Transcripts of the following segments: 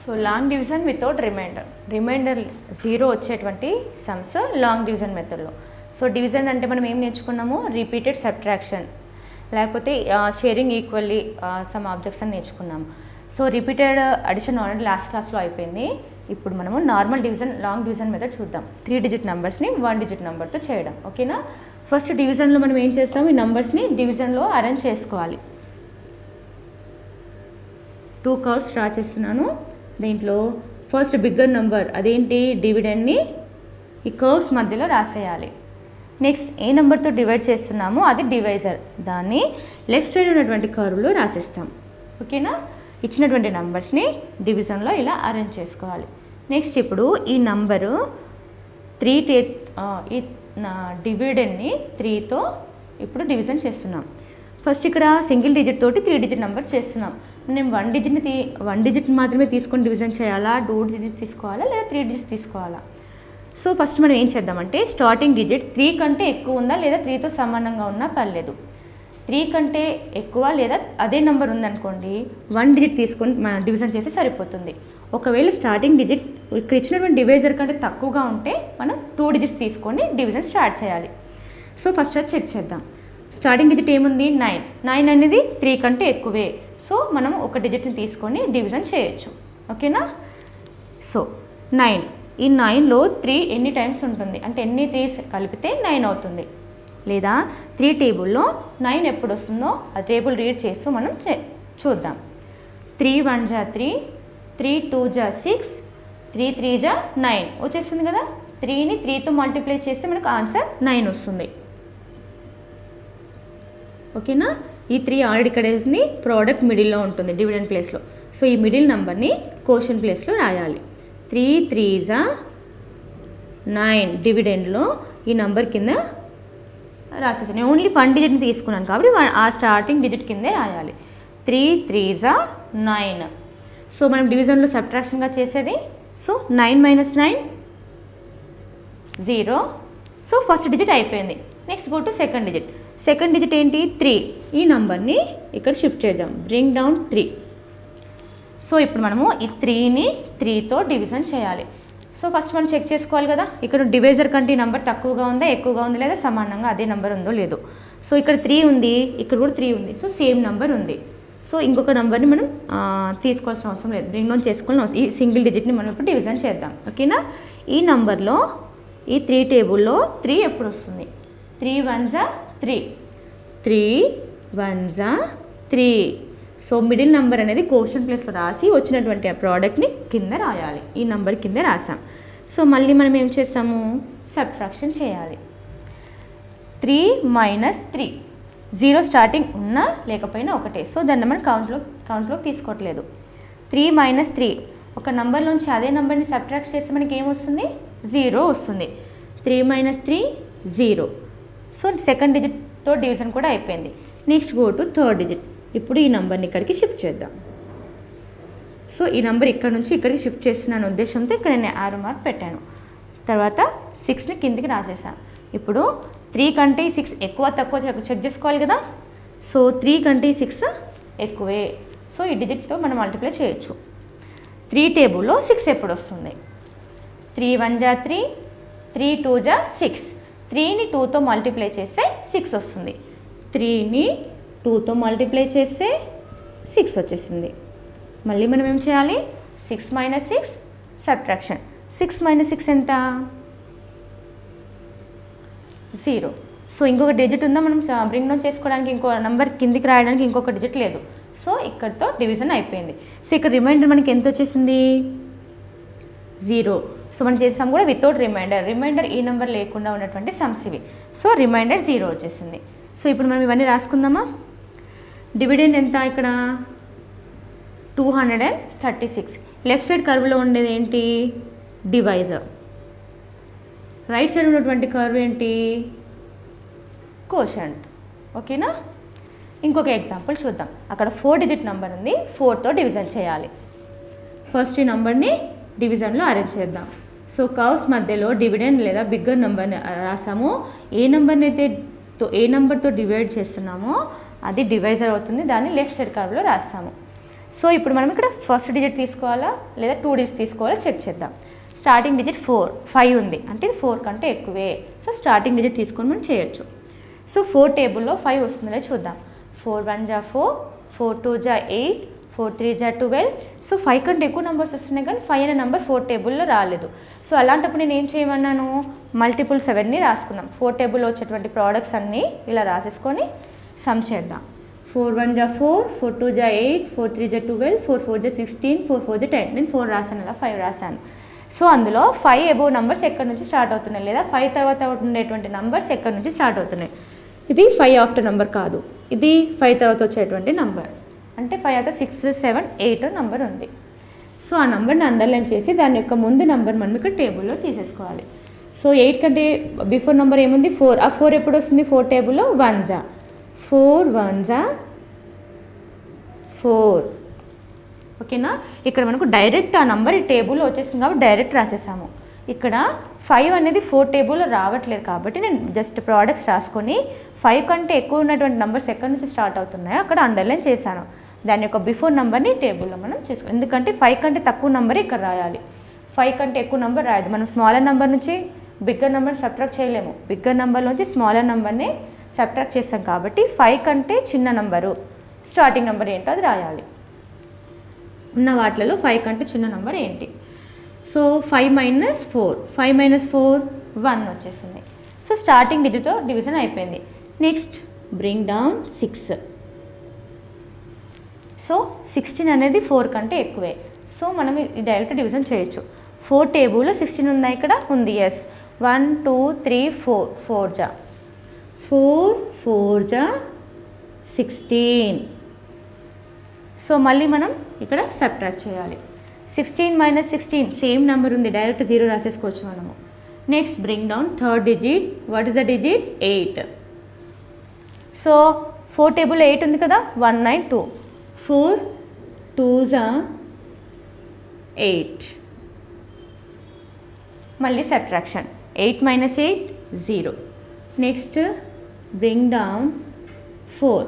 so long division without reminder reminder zero వచ్చేటువంటి sums long division మెథడ్లో so division అంటే మనం ఏం నేర్చుకున్నాము రిపీటెడ్ సబ్ట్రాక్షన్ లేకపోతే షేరింగ్ ఈక్వల్లీ సమ్ ఆబ్జెక్ట్స్ అని నేర్చుకున్నాము so repeated addition already last క్లాస్లో అయిపోయింది ఇప్పుడు మనము normal division long division method చూద్దాం త్రీ డిజిట్ నెంబర్స్ని వన్ డిజిట్ నెంబర్తో చేయడం ఓకేనా ఫస్ట్ డివిజన్లో మనం ఏం చేస్తాం ఈ నెంబర్స్ని డివిజన్లో అరేంజ్ చేసుకోవాలి టూ కర్వ్స్ డ్రా చేస్తున్నాను దీంట్లో ఫస్ట్ బిగ్గర్ నెంబర్ అదేంటి డివిడెండ్ని ఈ కర్వ్స్ మధ్యలో రాసేయాలి నెక్స్ట్ ఏ నెంబర్తో డివైడ్ చేస్తున్నామో అది డివైజర్ దాన్ని లెఫ్ట్ సైడ్ ఉన్నటువంటి కర్వ్లో రాసేస్తాం ఓకేనా ఇచ్చినటువంటి నెంబర్స్ని డివిజన్లో ఇలా అరేంజ్ చేసుకోవాలి నెక్స్ట్ ఇప్పుడు ఈ నంబరు త్రీ టే ఈ డివిడెండ్ని త్రీతో ఇప్పుడు డివిజన్ చేస్తున్నాం ఫస్ట్ ఇక్కడ సింగిల్ డిజిట్ తోటి త్రీ డిజిట్ నెంబర్స్ చేస్తున్నాం నేను వన్ డిజిట్ని తీ వన్ డిజిట్ మాత్రమే తీసుకొని డివిజన్ చేయాలా టూ డిజిట్స్ తీసుకోవాలా లేదా త్రీ డిజిట్స్ తీసుకోవాలా సో ఫస్ట్ మనం ఏం చేద్దామంటే స్టార్టింగ్ డిజిట్ త్రీ కంటే ఎక్కువ ఉందా లేదా త్రీతో సమానంగా ఉన్నా పర్లేదు త్రీ కంటే ఎక్కువ లేదా అదే నెంబర్ ఉందనుకోండి వన్ డిజిట్ తీసుకొని మనం డివిజన్ చేస్తే సరిపోతుంది ఒకవేళ స్టార్టింగ్ డిజిట్ ఇక్కడ ఇచ్చినటువంటి డివైజర్ కంటే తక్కువగా ఉంటే మనం టూ డిజిట్స్ తీసుకొని డివిజన్ స్టార్ట్ చేయాలి సో ఫస్ట్ అది చెక్ చేద్దాం స్టార్టింగ్ డిజిట్ ఏముంది నైన్ నైన్ అనేది త్రీ కంటే ఎక్కువే సో మనం ఒక డిజిట్ని తీసుకొని డివిజన్ చేయొచ్చు ఓకేనా సో నైన్ ఈ నైన్లో త్రీ ఎన్ని టైమ్స్ ఉంటుంది అంటే ఎన్ని త్రీస్ కలిపితే నైన్ అవుతుంది లేదా త్రీ టేబుల్లో నైన్ ఎప్పుడు వస్తుందో ఆ టేబుల్ రీడ్ చేస్తూ మనం చే- చూద్దాం త్రీ వన్ జా త్రీ త్రీ టూ జా సిక్స్ త్రీ త్రీ జా నైన్ వచ్చేస్తుంది కదా త్రీని త్రీతో మల్టిప్లై చేస్తే మనకు ఆన్సర్ నైన్ వస్తుంది ఓకేనా ఈ త్రీ ఆల్రెడీ ఇక్కడ వేసింది ప్రోడక్ట్ మిడిల్లో ఉంటుంది డివిడెండ్ ప్లేస్లో సో ఈ మిడిల్ నెంబర్ని క్వశ్చన్ ప్లేస్లో రాయాలి త్రీ త్రీ జా నైన్ డివిడెండ్లో ఈ నంబర్ కింద రాసేసాను నేను ఓన్లీ వన్ డిజిట్ని తీసుకున్నాను కాబట్టి వన్- ఆ స్టార్టింగ్ డిజిట్ కిందే రాయాలి త్రీ త్రీ జా నైన్ సో మనం డివిజన్లో సబ్ట్రాక్షన్గా చేసేది so nine minus nine zero so first digit అయిపోయింది next go to second digit second digit ఏంటి త్రీ ఈ నంబర్ని ఇక్కడ షిఫ్ట్ చేద్దాం బ్రింగ్ డౌన్ త్రీ సో ఇప్పుడు మనము ఈ త్రీని త్రీతో డివిజన్ చేయాలి సో ఫస్ట్ మనం చెక్ చేసుకోవాలి కదా ఇక్కడ డివైజర్ కంటే ఈ నెంబర్ తక్కువగా ఉందా ఎక్కువగా ఉంది లేదా సమానంగా అదే నెంబర్ ఉందో లేదో సో ఇక్కడ త్రీ ఉంది ఇక్కడ కూడా త్రీ ఉంది సో సేమ్ నెంబర్ ఉంది సో ఇంకొక నెంబర్ని మనం ఆ, తీసుకోవాల్సిన అవసరం లేదు బ్రింగ్ డౌన్ చేసుకోవాల్సిన అవసరం ఈ సింగిల్ డిజిట్ని మనం ఇప్పుడు డివిజన్ చేద్దాం ఓకేనా ఈ నంబర్లో ఈ త్రీ టేబుల్లో త్రీ ఎప్పుడు వస్తుంది త్రీ వన్ జా త్రీ త్రీ వన్ జా త్రీ సో మిడిల్ నెంబర్ అనేది క్వశ్చన్ ప్లేస్లో రాసి వచ్చినటువంటి ఆ ప్రోడక్ట్ని కింద రాయాలి ఈ నెంబర్ కింద రాసాం సో మళ్ళీ మనం ఏం చేస్తాము సబ్ట్రాక్షన్ చేయాలి three minus three zero starting ఉన్నా లేకపోయినా ఒకటే సో దాన్ని మనం కౌంట్లో కౌంట్లోకి తీసుకోవట్లేదు త్రీ మైనస్ త్రీ ఒక నంబర్ నుంచి అదే నెంబర్ని సబ్ట్రాక్ట్ చేస్తే మనకి ఏమొస్తుంది జీరో వస్తుంది three minus three zero so second డిజిట్తో డివిజన్ కూడా అయిపోయింది next go to third digit ఇప్పుడు ఈ నెంబర్ని ఇక్కడికి షిఫ్ట్ చేద్దాం సో ఈ నెంబర్ ఇక్కడ నుంచి ఇక్కడికి షిఫ్ట్ చేస్తున్నాను ఉద్దేశంతో ఇక్కడ నేను ఆరో మార్క్ పెట్టాను తర్వాత సిక్స్ని కిందికి రాసేసాను ఇప్పుడు త్రీ కంటే సిక్స్ ఎక్కువ తక్కువ చెక్ చెక్ చేసుకోవాలి కదా సో త్రీ కంటే సిక్స్ ఎక్కువే సో ఈ డిజిట్తో మనం మల్టిప్లై చేయొచ్చు త్రీ టేబుల్లో సిక్స్ ఎప్పుడు వస్తుంది త్రీ వన్ జా త్రీ త్రీ టూ జా సిక్స్ త్రీని టూతో మల్టిప్లై చేస్తే సిక్స్ వస్తుంది త్రీని టూతో మల్టిప్లై చేస్తే సిక్స్ వచ్చేసింది మళ్ళీ మనం ఏం చేయాలి six minus six subtraction six minus six ఎంత జీరో సో ఇంకొక డిజిట్ ఉందా మనం బ్రింగ్ డౌన్ చేసుకోవడానికి ఇంకో నెంబర్ కిందికి రాయడానికి ఇంకొక డిజిట్ లేదు సో ఇక్కడితో డివిజన్ అయిపోయింది సో ఇక్కడ రిమైండర్ మనకి ఎంత వచ్చేసింది జీరో సో మనం చేసాం కూడా వితౌట్ రిమైండర్ రిమైండర్ ఈ నెంబర్ లేకుండా ఉన్నటువంటి సమ్స్ ఇవి సో రిమైండర్ జీరో వచ్చేసింది సో ఇప్పుడు మనం ఇవన్నీ రాసుకుందామా డివిడెండ్ ఎంత ఇక్కడ two hundred and thirty six left side కర్వ్లో ఉండేది ఏంటి డివైజర్ రైట్ సైడ్ ఉన్నటువంటి కర్వ్ ఏంటి కోషంట్ ఓకేనా ఇంకొక ఎగ్జాంపుల్ చూద్దాం అక్కడ ఫోర్ డిజిట్ నెంబర్ ఉంది ఫోర్తో డివిజన్ చేయాలి ఫస్ట్ ఈ నెంబర్ని డివిజన్లో అరేంజ్ చేద్దాం సో కర్వ్స్ మధ్యలో డివిడెండ్ లేదా బిగ్గర్ నెంబర్ని రాసాము ఏ నెంబర్ని అయితే తో ఏ నెంబర్తో డివైడ్ చేస్తున్నామో అది డివైజర్ అవుతుంది దాన్ని లెఫ్ట్ సైడ్ కర్వ్లో రాస్తాము సో ఇప్పుడు మనం ఇక్కడ ఫస్ట్ డిజిట్ తీసుకోవాలా లేదా టూ డిజిట్ తీసుకోవాలా చెక్ చేద్దాం స్టార్టింగ్ డిజిట్ ఫోర్ ఫైవ్ ఉంది అంటే ఇది ఫోర్ కంటే ఎక్కువే సో స్టార్టింగ్ డిజిట్ తీసుకొని మనం చేయొచ్చు సో ఫోర్ టేబుల్లో ఫైవ్ వస్తుందో చూద్దాం ఫోర్ వన్ జా ఫోర్ ఫోర్ టూ జా ఎయిట్ ఫోర్ త్రీ జా ట్వెల్వ్ సో ఫైవ్ కంటే ఎక్కువ నెంబర్స్ వస్తున్నాయి కానీ ఫైవ్ అనే నెంబర్ ఫోర్ టేబుల్లో రాలేదు సో అలాంటప్పుడు నేను ఏం చేయమన్నాను మల్టిపుల్ సెవెన్ని రాసుకుందాం ఫోర్ టేబుల్లో వచ్చేటువంటి ప్రోడక్ట్స్ అన్నీ ఇలా రాసేసుకొని సమ్ చేద్దాం ఫోర్ వన్ జా ఫోర్ ఫోర్ టూ జా ఎయిట్ ఫోర్ త్రీ జా ట్వెల్వ్ ఫోర్ ఫోర్ జా సిక్స్టీన్ ఫోర్ ఫోర్ జా టెన్ నేను ఫోర్ రాశాను అలా ఫైవ్ రాశాను సో అందులో ఫైవ్ అబోవ్ నెంబర్స్ ఎక్కడి నుంచి స్టార్ట్ అవుతున్నాయి లేదా ఫైవ్ తర్వాత ఉండేటువంటి నెంబర్స్ ఎక్కడి నుంచి స్టార్ట్ అవుతున్నాయి ఇది ఫైవ్ ఆఫ్టర్ నెంబర్ కాదు ఇది ఫైవ్ తర్వాత వచ్చేటువంటి నంబర్ అంటే ఫైవ్ అయితే సిక్స్ సెవెన్ ఎయిట్ నెంబర్ ఉంది సో ఆ నెంబర్ని అండర్లైన్ చేసి దాని యొక్క ముందు నెంబర్ మనం ఇక్కడ టేబుల్లో తీసేసుకోవాలి సో ఎయిట్ కంటే బిఫోర్ నెంబర్ ఏముంది ఫోర్ ఆ ఫోర్ ఎప్పుడు వస్తుంది ఫోర్ టేబుల్లో వన్ జా ఫోర్ వన్ జా ఫోర్ ఓకేనా ఇక్కడ మనకు డైరెక్ట్ ఆ నంబర్ ఈ టేబుల్లో వచ్చేసింది కాబట్టి డైరెక్ట్ రాసేసాము ఇక్కడ ఫైవ్ అనేది ఫోర్ టేబుల్లో రావట్లేదు కాబట్టి నేను జస్ట్ ప్రోడక్ట్స్ రాసుకొని ఫైవ్ కంటే ఎక్కువ ఉన్నటువంటి నెంబర్స్ ఎక్కడి నుంచి స్టార్ట్ అవుతున్నాయో అక్కడ అండర్లైన్ చేశాను దాని యొక్క బిఫోర్ నెంబర్ని టేబుల్లో మనం చేసుకో ఎందుకంటే ఫైవ్ కంటే తక్కువ నెంబర్ ఇక్కడ రాయాలి ఫైవ్ కంటే ఎక్కువ నెంబర్ రాయదు మనం స్మాలర్ నెంబర్ నుంచి బిగ్గర్ నెంబర్ సబ్ట్రాక్ట్ చేయలేము బిగ్గర్ నెంబర్ నుంచి స్మాలర్ నెంబర్ని సబ్ట్రాక్ట్ చేస్తాం కాబట్టి ఫైవ్ కంటే చిన్న నెంబరు స్టార్టింగ్ నెంబర్ ఏంటో అది రాయాలి ఉన్న వాటిలలో ఫైవ్ కంటే చిన్న నెంబర్ ఏంటి so five minus four five minus four one వచ్చేసింది సో స్టార్టింగ్ డిజిట్తో డివిజన్ అయిపోయింది next bring down six so sixteen అనేది ఫోర్ కంటే ఎక్కువే సో మనం ఇది డైరెక్ట్ డివిజన్ చేయొచ్చు ఫోర్ టేబుల్లో సిక్స్టీన్ ఉందా ఇక్కడ ఉంది yes one two three four four జా ఫోర్ ఫోర్ జా సిక్స్టీన్ సో మళ్ళీ మనం ఇక్కడ సబ్ట్రాక్ట్ చేయాలి sixteen minus sixteen same number ఉంది డైరెక్ట్ జీరో రాసేసుకోవచ్చు మనము next bring down third digit what is the digit eight so four table eight ఉంది కదా one nine two four two జా ఎయిట్ మళ్ళీ subtraction eight minus eight zero next bring down four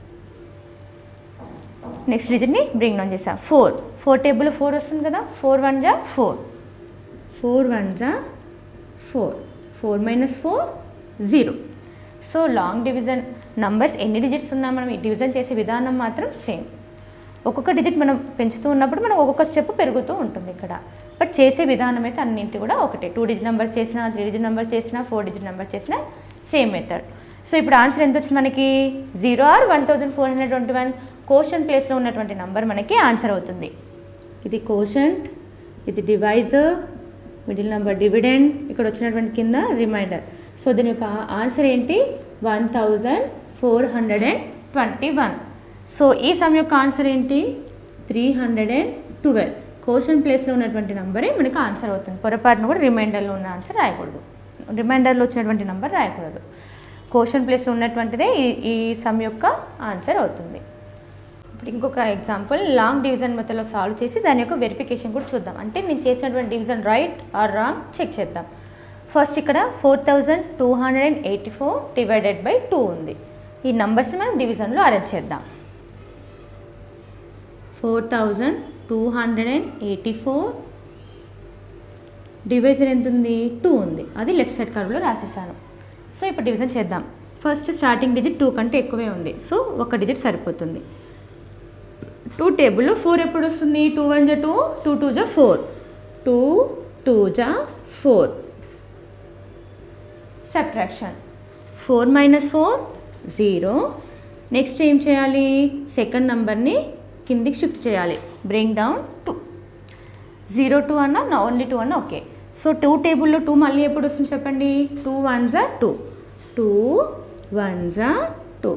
next డిజిట్ని bring down చేసా four four table four వస్తుంది కదా four one జా four four one జా four four minus four zero so long division numbers ఎన్ని digits ఉన్నా మనం ఈ డివిజన్ చేసే విధానం మాత్రం సేమ్ ఒక్కొక్క డిజిట్ మనం పెంచుతూ ఉన్నప్పుడు మనం ఒక్కొక్క స్టెప్ పెరుగుతూ ఉంటుంది ఇక్కడ బట్ చేసే విధానం అయితే అన్నింటి కూడా ఒకటే టూ డిజిట్ నెంబర్స్ చేసినా త్రీ డిజిట్ నెంబర్ చేసినా ఫోర్ డిజిట్ నెంబర్ చేసినా సేమ్ మెథడ్ సో ఇప్పుడు ఆన్సర్ ఎంత వచ్చింది మనకి zero or one thousand four hundred twenty one quotient ప్లేస్లో ఉన్నటువంటి నంబర్ మనకి ఆన్సర్ అవుతుంది ఇది కోషంట్ ఇది డివైజర్ మిడిల్ నెంబర్ డివిడెండ్ ఇక్కడ వచ్చినటువంటి కింద రిమైండర్ సో దీని యొక్క ఆన్సర్ ఏంటి one thousand four hundred and twenty one so ఈ సమ్ యొక్క ఆన్సర్ ఏంటి three hundred and twelve quotient ప్లేస్లో ఉన్నటువంటి నెంబరే మనకి ఆన్సర్ అవుతుంది పొరపాటున కూడా రిమైండర్లో ఉన్న ఆన్సర్ రాయకూడదు రిమైండర్లో వచ్చినటువంటి నెంబర్ రాయకూడదు కోషన్ ప్లేస్లో ఉన్నటువంటిదే ఈ ఈ సమ్ యొక్క ఆన్సర్ అవుతుంది ఇప్పుడు ఇంకొక ఎగ్జాంపుల్ లాంగ్ డివిజన్ మెథడ్లో సాల్వ్ చేసి దాని యొక్క వెరిఫికేషన్ కూడా చూద్దాం అంటే నేను చేసినటువంటి division right or wrong check చేద్దాం ఫస్ట్ ఇక్కడ four thousand two hundred and eighty four divided by two ఉంది ఈ నంబర్స్ని మనం డివిజన్లో అరేంజ్ చేద్దాం four thousand two hundred and eighty four divisor ఎంత ఉంది టూ ఉంది అది లెఫ్ట్ సైడ్ కర్వ్లో రాసేసాను సో ఇప్పుడు డివిజన్ చేద్దాం ఫస్ట్ స్టార్టింగ్ డిజిట్ టూ కంటే ఎక్కువే ఉంది సో ఒక డిజిట్ సరిపోతుంది టూ టేబుల్లో ఫోర్ ఎప్పుడు వస్తుంది టూ వన్ జా టూ టూ టూ జా ఫోర్ టూ టూ జా four subtraction four minus four zero next ఏం చేయాలి సెకండ్ నెంబర్ని కిందికి షిఫ్ట్ చేయాలి bring down two zero two అన్న ఓన్లీ టూ అన్న ఓకే సో టూ టేబుల్లో టూ మళ్ళీ ఎప్పుడు వస్తుంది చెప్పండి టూ వన్ జా టూ టూ వన్ జా two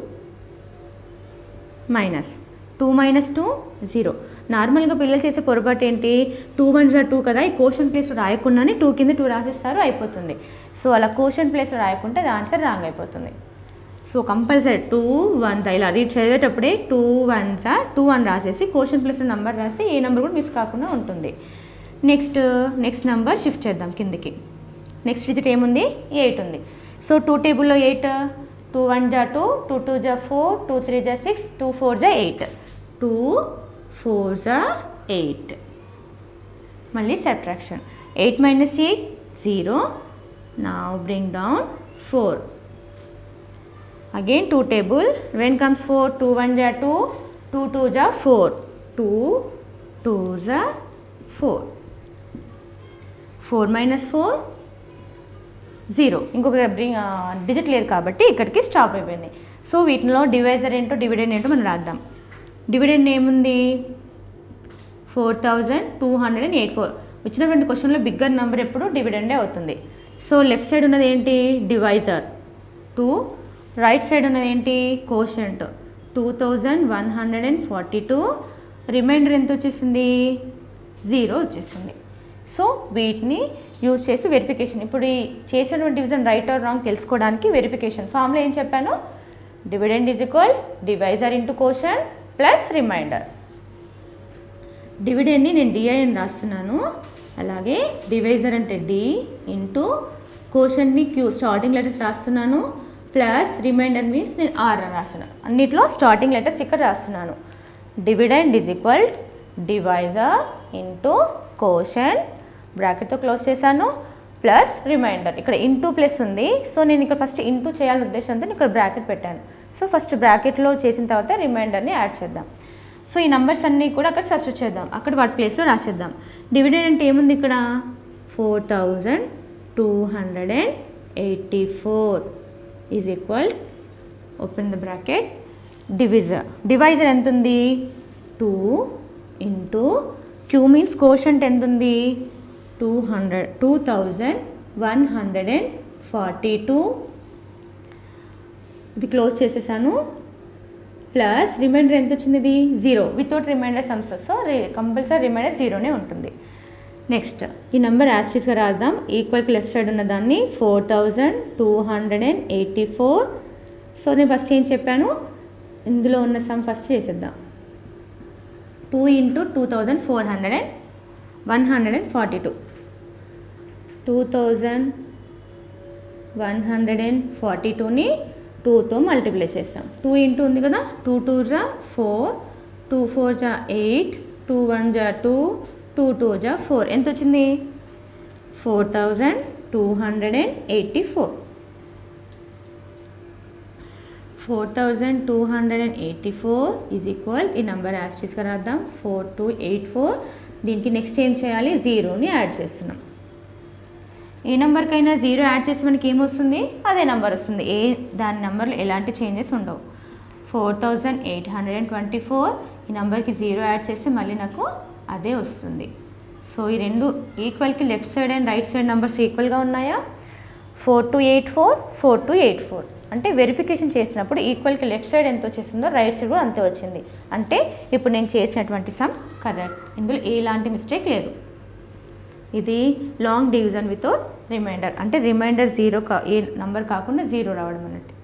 minus two minus two zero నార్మల్గా పిల్లలు చేసే పొరపాటు ఏంటి టూ వన్ జా టూ కదా ఈ కోషన్ ప్లేస్ రాయకుండానే టూ కింద టూ రాసిస్తారు అయిపోతుంది సో అలా కోషన్ ప్లేస్ రాయకుంటే అది ఆన్సర్ రాంగ్ అయిపోతుంది సో కంపల్సరీ టూ వన్ ఇలా రీడ్ చదివేటప్పుడే టూ వన్ జా టూ అని రాసేసి కోషన్ ప్లేస్లో నెంబర్ రాసి ఏ నెంబర్ కూడా మిస్ కాకుండా ఉంటుంది నెక్స్ట్ నెక్స్ట్ నెంబర్ షిఫ్ట్ చేద్దాం కిందికి నెక్స్ట్ డిజిట్ ఏముంది ఎయిట్ ఉంది సో టూ టేబుల్లో ఎయిట్ టూ వన్ జా టూ టూ టూ జా ఫోర్ టూ త్రీ జా సిక్స్ టూ ఫోర్ జా ఎయిట్ టూ ఫోర్ జా ఎయిట్ మళ్ళీ subtraction eight minus eight zero నా bring down four again two table when comes four two one జా two two two జా four two two జా four four minus four zero ఇంకొక bring digit లేదు కాబట్టి ఇక్కడికి స్టాప్ అయిపోయింది సో వీటిలో డివైజర్ ఏంటో డివిడెండ్ ఏంటో మనం రాద్దాం డివిడెండ్ ఏముంది four thousand two hundred and eight four వచ్చినటువంటి క్వశ్చన్లో బిగ్గర్ నెంబర్ ఎప్పుడు డివిడెండే అవుతుంది సో లెఫ్ట్ సైడ్ ఉన్నది ఏంటి డివైజర్ టూ రైట్ సైడ్ ఉన్నది ఏంటి quotient two thousand one hundred and forty two remainder ఎంత వచ్చేసింది జీరో వచ్చేసింది సో వీటిని యూజ్ చేసి వెరిఫికేషన్ ఇప్పుడు ఈ చేసినటువంటి డివిజన్ రైట్ ఆర్ రాంగ్ తెలుసుకోవడానికి వెరిఫికేషన్ ఫామ్లో ఏం చెప్పాను dividend is equal divisor into quotient plus remainder డివిడెండ్ని నేను డిఐ అని రాస్తున్నాను అలాగే డివైజర్ అంటే డి ఇంటూ కోషన్ని క్యూ స్టార్టింగ్ లెటర్స్ రాస్తున్నాను ప్లస్ రిమైండర్ మీన్స్ నేను ఆర్ అని రాస్తున్నాను అన్నిట్లో స్టార్టింగ్ లెటర్స్ ఇక్కడ రాస్తున్నాను dividend is equal divisor into quotient బ్రాకెట్తో క్లోజ్ చేశాను ప్లస్ రిమైండర్ ఇక్కడ ఇంటూ ప్లస్ ఉంది సో నేను ఇక్కడ ఫస్ట్ ఇంటూ చేయాలని ఉద్దేశంతో నేను ఇక్కడ బ్రాకెట్ పెట్టాను సో ఫస్ట్ బ్రాకెట్లో చేసిన తర్వాత రిమైండర్ని యాడ్ చేద్దాం సో ఈ నంబర్స్ అన్నీ కూడా అక్కడ సబ్స్టిట్యూట్ చేద్దాం అక్కడ వాటి ప్లేస్లో రాసేద్దాం డివిడెండ్ అంటే ఏముంది ఇక్కడ four thousand two hundred and eighty four is equal open the bracket divisor divisor ఎంత ఉంది two into Q means quotient ఎంత ఉంది two hundred two thousand one hundred and forty two ఇది క్లోజ్ చేసేసాను ప్లస్ రిమైండర్ ఎంత వచ్చింది ఇది zero without remainder sums so compulsory remainder జీరోనే ఉంటుంది నెక్స్ట్ ఈ నెంబర్ యాస్టిస్గా రాద్దాం ఈక్వల్కి లెఫ్ట్ సైడ్ ఉన్న దాన్ని four thousand two hundred and eighty four so నేను ఫస్ట్ ఏం చెప్పాను ఇందులో ఉన్న సమ్ ఫస్ట్ చేసేద్దాం two into two thousand four hundred and one hundred and forty two two thousand one hundred and forty టూని టూతో మల్టిప్లై చేస్తాం టూ ఇంటూ ఉంది కదా టూ టూ జా ఫోర్ టూ ఫోర్ జా ఎయిట్ టూ వన్ జా two two two జా four ఎంత వచ్చింది four thousand two hundred and eighty four four thousand two hundred and eighty four is equal ఈ నెంబర్ యాస్టిస్గా రాద్దాం ఫోర్ టూ ఎయిట్ ఫోర్ దీనికి next ఏం చేయాలి జీరోని యాడ్ చేస్తున్నాం ఏ నెంబర్కైనా జీరో యాడ్ చేసి మనకి ఏమొస్తుంది అదే నెంబర్ వస్తుంది ఏ దాని నెంబర్లో ఎలాంటి చేంజెస్ ఉండవు four thousand eight hundred and twenty four ఈ నెంబర్కి జీరో యాడ్ చేస్తే మళ్ళీ నాకు అదే వస్తుంది సో ఈ రెండు ఈక్వల్కి left side and right side numbers ఈక్వల్గా ఉన్నాయా four two eight four four two eight four అంటే వెరిఫికేషన్ చేసినప్పుడు ఈక్వల్కి లెఫ్ట్ సైడ్ ఎంత వచ్చేసిందో రైట్ సైడ్ కూడా అంతే వచ్చింది అంటే ఇప్పుడు నేను చేసినటువంటి సమ్ కరెక్ట్ ఇందులో ఎలాంటి మిస్టేక్ లేదు ఇది లాంగ్ డివిజన్ వితౌట్ రిమైండర్ అంటే రిమైండర్ జీరో కా ఏ నంబర్ కాకుండా జీరో రావడం అన్నట్టు